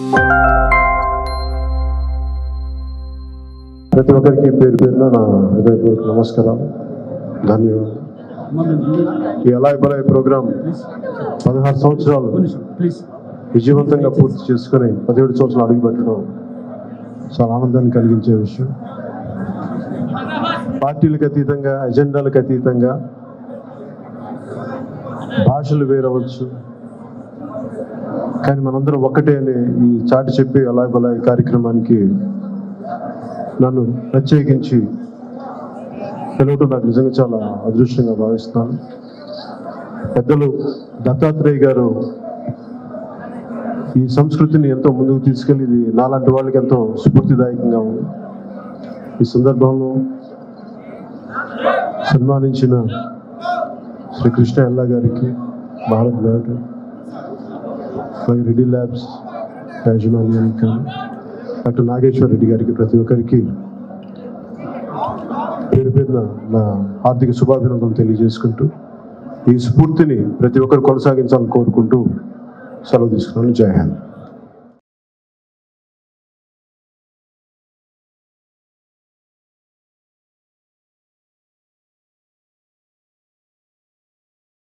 ప్రతి ఒక్కరికి పేరు పేరున నా హృదయపూర్వక నమస్కారాలు ధన్యవాదాలు ఈ అలాయ్ బలాయ్ ప్రోగ్రాం పదహారు సంవత్సరాలు ప్లీజ్ విజయవంతంగా పూర్తి చేసుకుని పదిహేడు సంవత్సరాలు అడుగుపెట్టడం చాలా ఆనందాన్ని కలిగించే విషయం పార్టీలకు అతీతంగా ఎజెండాలకు అతీతంగా భాషలు వేరవచ్చు కానీ మనందరం ఒక్కటే అనే ఈ చాటి చెప్పి అలాయ్ బలాయ్ కార్యక్రమానికి నన్ను ప్రత్యేకించి పిలవటం నాకు నిజంగా చాలా అదృష్టంగా భావిస్తున్నాను పెద్దలు దత్తాత్రేయ గారు ఈ సంస్కృతిని ఎంతో ముందుకు తీసుకెళ్ళి ఇది నాలాంటి వాళ్ళకి ఎంతో స్ఫూర్తిదాయకంగా ఉంది ఈ సందర్భంలో సన్మానించిన శ్రీ కృష్ణ ఎల్లా గారికి భారత్ బయోటెక్ అలాగే రెడ్డి ల్యాబ్స్ యాజమాన్యానికి కానీ డాక్టర్ నాగేశ్వర రెడ్డి గారికి ప్రతి ఒక్కరికి పేరు పేరున నా ఆర్థిక శుభాభినందనలు తెలియజేసుకుంటూ ఈ స్ఫూర్తిని ప్రతి ఒక్కరు కొనసాగించాలని కోరుకుంటూ సెలవు తీసుకున్నాను జై హింద్